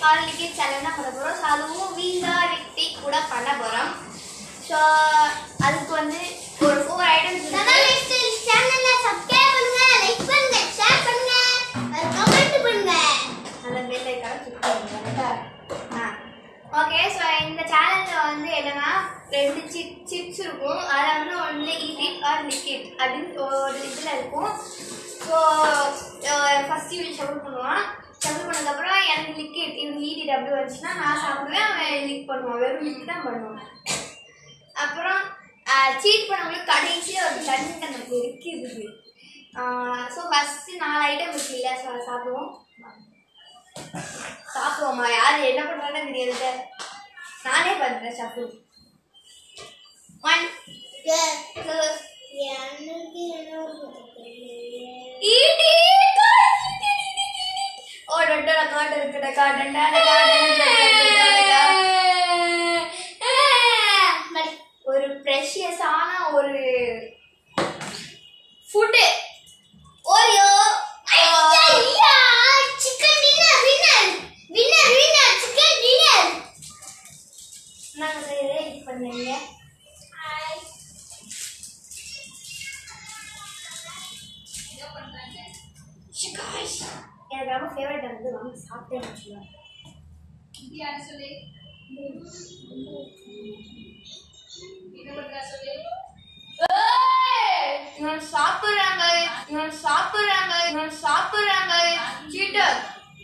All liquid challenge தான் பண்ண போகிறோம் ஸோ அதுவும் வீங்கா விக்டி கூட பண்ண போகிறோம் ஸோ அதுக்கு வந்து ஒரு ஃபோர் ஐட்டம்ஸ் சேனல்ல சப்ஸ்கிரைப் பண்ணுங்க லைக் பண்ணுங்க ஷேர் பண்ணுங்க கமெண்ட் பண்ணுங்க அந்த பெல் ஐக்கான கிளிக் பண்ணுங்க ஆ ஓகே ஸோ இந்த சேலஞ்சில் வந்து என்னன்னா ரெண்டு சிப் சிப்ஸ் இருக்கும் அதில் வந்து ஒன்று ஈட் ஆர் லிக்விட் அப்படின்னு ஒரு இதில் இருக்கும் ஸோ ஃபஸ்ட் இவன் ஷபிள் பண்ணுவான் ஷபிள் பண்ணதுக்கப்புறம் எனக்கு லிக்விட் இவனுக்கு ஈடிட் அப்படி வந்துச்சுன்னா நான் சாப்பிடுவேன் அவன் லிக் பண்ணுவான் வெறும் லிக் தான் பண்ணுவான் அப்புறம் சீட் பண்ணவங்களுக்கு கடைசியில் ஒரு தண்ணி நமக்கு இருக்குது ஸோ ஃபஸ்ட்டு நாலு ஐட்டம் இருக்குல்ல ஸோ அதை சாப்பிடுவோம் சாப்பிடுவோமா யார் என்ன பண்ணுறாங்கன்னு தெரியாது நானே பண்ணுறேன் சாப்பிடு ஒன் டூ எனக்கு என்ன ஈட்டி ஓ டொட்டோட காட்டு இருக்குடா காட்டண்டா ஒரு ப்ரெஷியஸான ஒரு food Oreo chicken dinner winner winner winner chicken dinner நாங்கள் செய்யறதை இது பண்ணுங்க எனக்கு ரொம்ப ஃபேவரட் வந்து வாங்கி சாப்பிட்டே வச்சுருவேன் நான் சாப்பிடுறாங்க நான் சாப்பிடுறாங்க நான் சாப்பிடுறாங்க சீட்டர்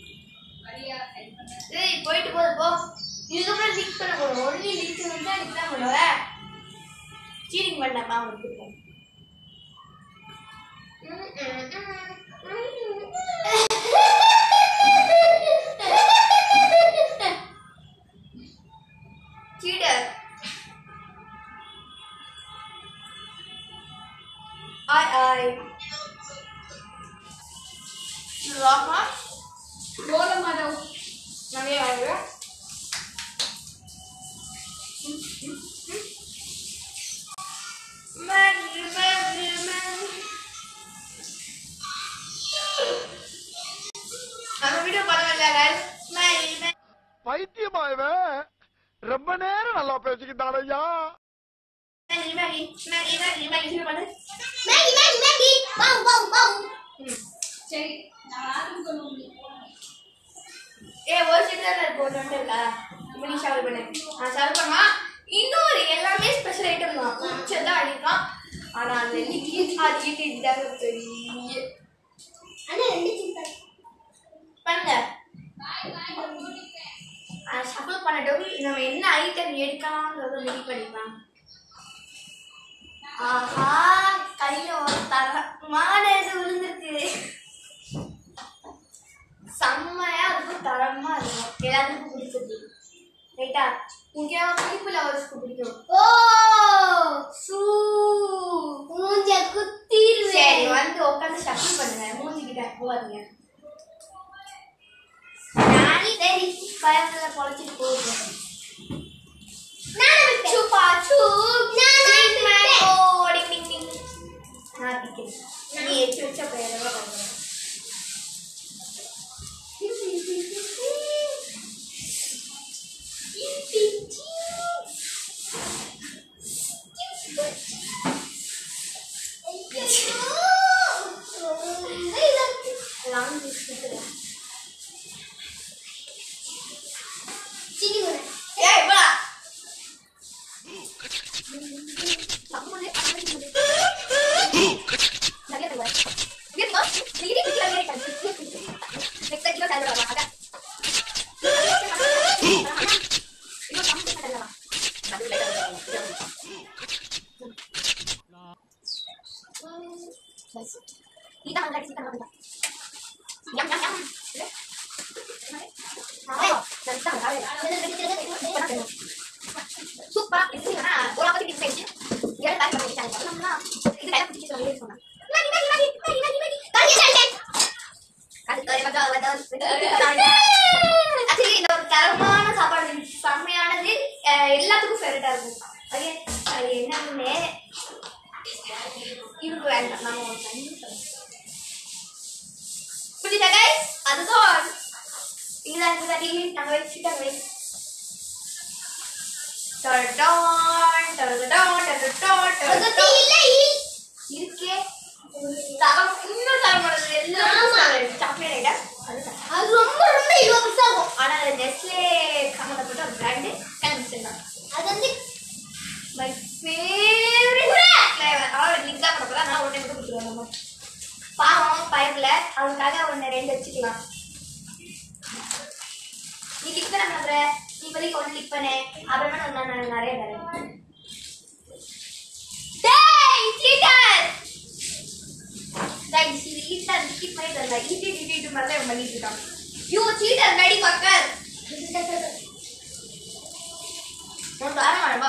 ஏய் போயிட்டு போது போ இதுக்கப்புறம் லிக் பண்ண போறோம் ஒன்லி லிக் பண்ணா லிக் தான் பண்ணுவேன் சீட்டிங் பண்ணாமா அவனுக்கு சீட்டர் ஆய் ஆய் ராமா बोलो माधव நிறைய ஆகுது Maggi, Maggi, Maggi. நம்ம வீடியோ பரவாயில்ல guys. Maggi, Maggi. பைத்தியமா இவன் ரொம்ப நேரம் நல்லா பேசிக்கிட்டான் ஐயா Maggi, Maggi, Maggi, Maggi, Maggi. சொல்லு பண்ணு. Maggi Maggi Maggi wow wow wow ம். சரி நான் ஆரம்பிக்கணும் ஏய், ஒரு செகண்ட் தான் இருக்கு, ஒரு ரெண்டு இல்ல. இப்ப நீ shower பண்ணு. நான் shower பண்ணுவா. இன்னொரு எல்லாமே ஸ்பெஷல் ஐட்டம் தான் பிடிச்சதான் அடிக்கலாம் ஆனா அந்த liquid ஆடிட்டு இதாங்க பெரிய அண்ணா ரெண்டு சிக்கன் பண்ணுங்க ஷஃபிள் பண்ணட்டும் நம்ம என்ன ஐட்டம் எடுக்கலாம்ன்றத ரெடி பண்ணிக்கலாம் ஆஹா கையில ஒரு தரமான இது விழுந்திருக்கு செம்மையா இருக்கும் தரமா இருக்கும் எல்லாத்துக்கும் பிடிச்சது ரைட்டா முக்கியமா புளிப்பு லவர்ஸ்க்கு பிடிக்கும் ஓ சூ மூஞ்ச சரி குத்திடுவேன் வந்து உட்காந்து ஷஃபிள் பண்ணுங்க மூஞ்சிக்கிட்ட போவாதீங்க நானே சரி பயத்துல பொழைச்சிட்டு போகுது நானும் விட்டேன் சூப்பா சூ நான் Sweet விட்டேன். mango, ding, ding, ding. நான் பிக்கிறேன் நீ எடுத்து வச்ச பெயரவா பண்ணுறேன் லாங் பிஸ்கட் சிட்டி கூட ஏய் வா சூப்பரா இருக்குன்னா ஒரு அப்பத்தி பிடிச்சு போயிடுச்சு ஏழு பேக் பண்ணி வச்சாங்க நம்மளா இது கையில பிடிச்சி சொல்லி சொன்னா Maggi Maggi Maggi Maggi Maggi Maggi கறி சாண்டே அது கறி மச்சா வதா ஆக்சுவலி இந்த ஒரு தரமான சாப்பாடு செம்மையானது அஹ், எல்லாத்துக்கும் ஃபேவரட்டா இருக்கும் ஓகே அது என்னன்னு இவருக்கு வேண்டாம் நாம ஒரு தண்ணி புரியுதா கைஸ் அதுதான் இத இங்கதான் இங்கதான் நீ நாங்க வச்சுட்டு அங்க வை டொடடான், டொடடான், டொடடான், அது டொடடான். இல்ல இருக்கே தரம் இன்னும் தர மாட்டேங்குது எல்லாம் சாக்லேட் ஐட்டம் அது தரம். அது ரொம்ப ரொம்ப இலவசம் ஆகும் ஆனா அது நெஸ்லே சம்மந்தப்பட்ட ஒரு பிராண்டு கண்டுபிடிச்சிருந்தாங்க அது வந்து மை ஃபேவரட் ஃப்ளேவர் அதாவது லிங்க் தான் பண்ண நான் உடனே மட்டும் கொடுத்துருவேன் நம்ம பாவம் பயிரில் அதுக்காக ஒன்று ரெண்டு வச்சுக்கலாம் நீ லிக் பண்ண பண்ணுற நீ இப்போதைக்கு ஒன்று லிக் பண்ணு அப்புறமா நான் நான் நிறைய தரேன் டேய் சீட்டர் டேய் இது ஈட்டர் லிக்கிட் பண்ணி தரல ஈட்டி ஈட்டி மாதிரி தான் இவன் பண்ணிட்டு இருக்கான் யூ சீட்டர் நடி பக்கர் உனக்கு வர மாட்டேன் வா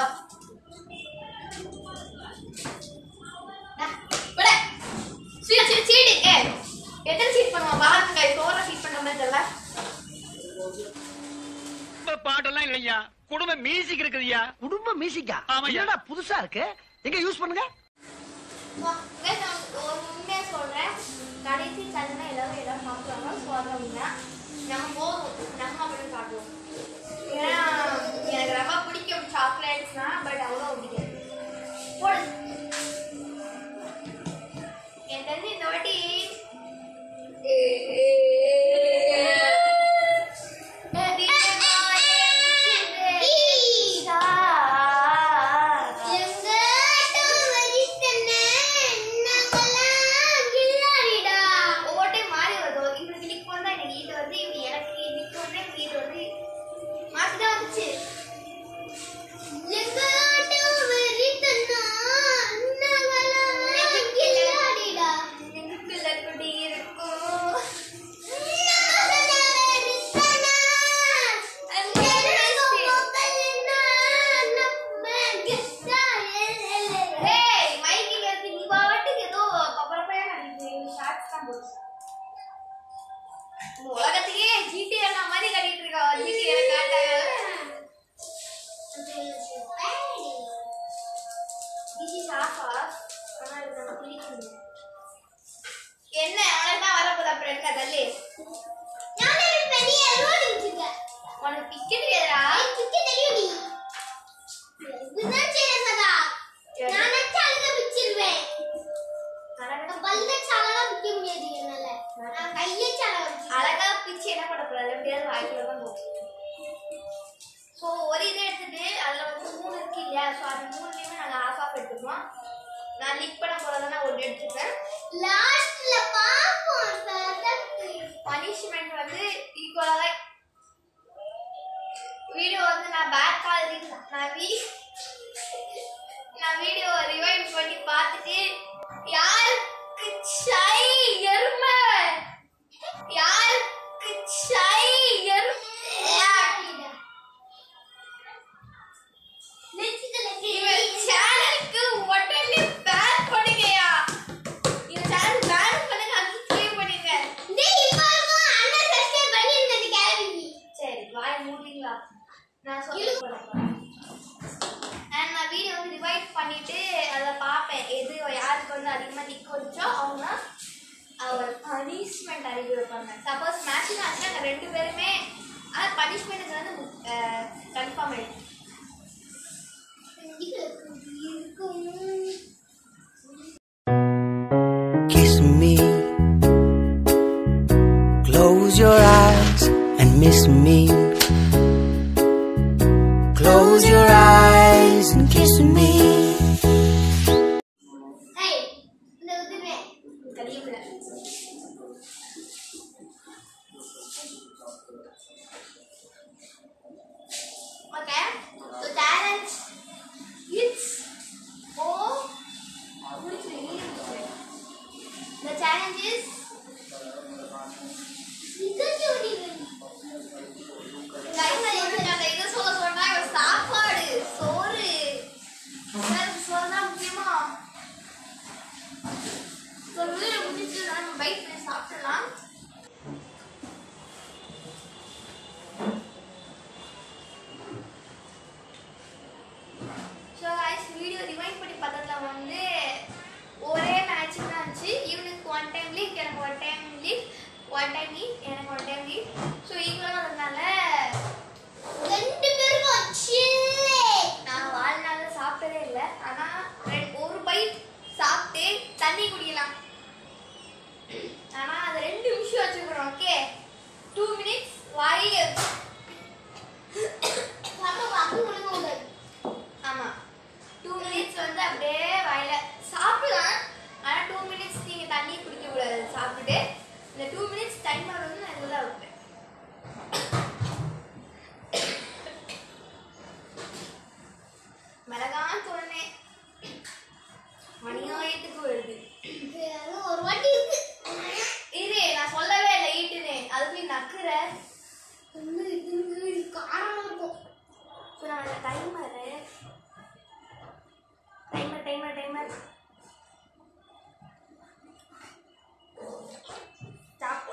விட சீட் சீட் சீட் ஏ எத்தனை சீட் பண்ணுவான் பாருங்க கை சோற சீட் பண்ண மாதிரி தெரியல குடும்ப பாட்டெல்லாம் இல்லையா குடும்ப மியூசிக் இருக்குதுயா குடும்ப மியூசிக்கா ஆமாய்யா. என்னடா புதுசா இருக்கு எங்க யூஸ் பண்ணுங்க guys, நான் ஒரு உண்மையை சொல்றேன் கடைசி சந்தனா எல்லாரும் எல்லாரும் சாப்பிடுவாங்க ஸோ அதை உண்மை நம்ம போதும் நம்ம அப்படின்னு காட்டுவோம் ஏன்னா எனக்கு ரொம்ப பிடிக்கும் சாக்லேட்ஸ்னா பட் அவ்வளோ பிடிக்காது போடு என் தெரிஞ்சு இந்த வாட்டி எங்க வரித்தனே நம்மலாம் கில்லாடிடா ஒவ்வொரு டைம் மாறி வருது இவனுக்கு நிக் வந்தா எனக்கு இது வந்து இவன் எனக்கு நிக் வந்தா எனக்கு இது வந்து மாத்தி தான் வந்துச்சு எங்க வரித்தனா நம்மலாம் கில்லாடிடா எனக்குள்ள குடி இருக்கும் ஏய் மைக்கிங் இருக்கு நீ பாட்டுக்கு ஏதோ பப்பரப்பையா கட்டிட்டு ஷார்ட்ஸ் தான் போச்சு இந்த உலகத்துக்கே ஜிடி எல்லாம் மாதிரி கட்டிட்டு இருக்கா ஜிடி எனக்கு காட்டாங்க திஸ் இஸ் ஆஃப் ஆஃப் ஆனால் இது நம்ம பிடிக்கணும் என்ன அவனுக்கு தான் வரப்போதா அப்புறம் என்ன தள்ளி உனக்கு பிக்கெட் எதிரா அழகா பிச்சு என்ன பண்ண போறாது எப்படியாவது வாய்க்குள்ள தான் போகும் ஸோ ஒரு இதை எடுத்துட்டு அதில் வந்து மூணு இருக்கு இல்லையா ஸோ அது மூணுலேயுமே நாங்கள் ஆஃப் ஆஃப் எடுத்துப்போம் நான் லிக் பண்ண போகிறத ஒன்று எடுத்துப்பேன் லாஸ்ட்ல பாப்போம் பனிஷ்மெண்ட் வந்து ஈக்குவலாக வீடியோ வந்து நான் பேக் கால் நான் வீ நான் வீடியோ ரிவைண்ட் பண்ணி பார்த்துட்டு யாருக்கு சை எருமை யாருக்கு சை எருமை இவன் சேனலுக்கு உடனே பேன் பண்ணுங்கயா இவன் சேனல் பேன் பண்ணுங்க அது சேவ் பண்ணிருங்க சரி வாய் மூடுறீங்களா நான் சொல்லி போறேன் அண்ட் நான் வீடியோ வந்து ரிவைட் பண்ணிட்டு அதை பார்ப்பேன் எது யாருக்கு வந்து அதிகமாக நிற்க வச்சோ அவங்க அவர் பனிஷ்மெண்ட் அறிவு வைப்பாங்க சப்போஸ் மேட்சிங் ஆச்சுன்னா நாங்கள் ரெண்டு பேருமே ஆனால் பனிஷ்மெண்ட்டுக்கு வந்து கன்ஃபார்ம் ஆயிடுச்சு Kiss me. Close your eyes and miss me. Close your eyes and kiss me. கழிவுல okay so challenge it's oh The challenge is guys, நான் இதை சொல்ல சொன்னா இவன் சாப்பாடு வந்து இது காரமா இருக்கும் ஸோ நான் timer timer timer timer stop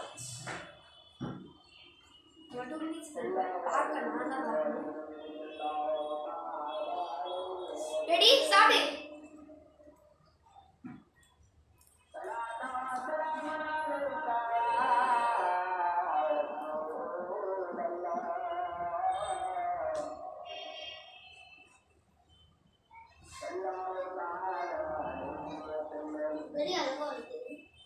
two minutes பார்க்க நான் தான் பார்க்கணும் ரெடி சாப்பிடு வெளியே அழகா இருக்கு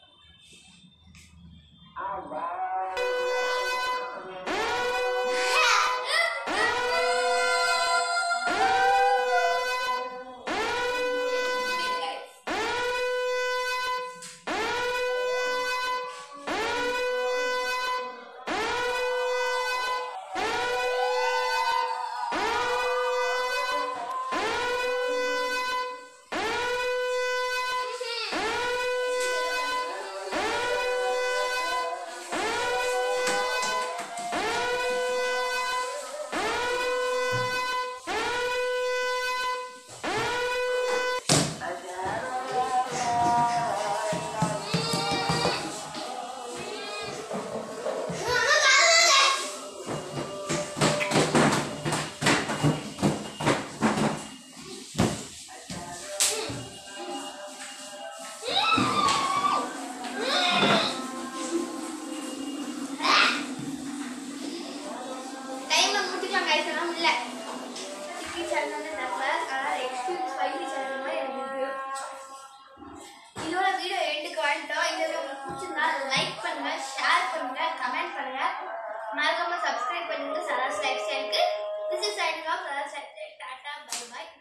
டைம்ல முடிச்சிட்டோம் கைஸ் எல்லாம் இல்ல சிக்கி சேனல் வந்து நம்ம அதாவது எக்ஸ்பியூஸ் ஸ்பைசி சேனல் மாதிரி எனக்கு இருக்கு இதோட வீடியோ எண்டுக்கு வந்துட்டோம் இந்த வீடியோ உங்களுக்கு பிடிச்சிருந்தா லைக் பண்ணுங்க ஷேர் பண்ணுங்க கமெண்ட் பண்ணுங்க மறக்காம சப்ஸ்கிரைப் பண்ணுங்க சராஸ் லைஃப் ஸ்டைலுக்கு this is signing off Sara's life style tata bye by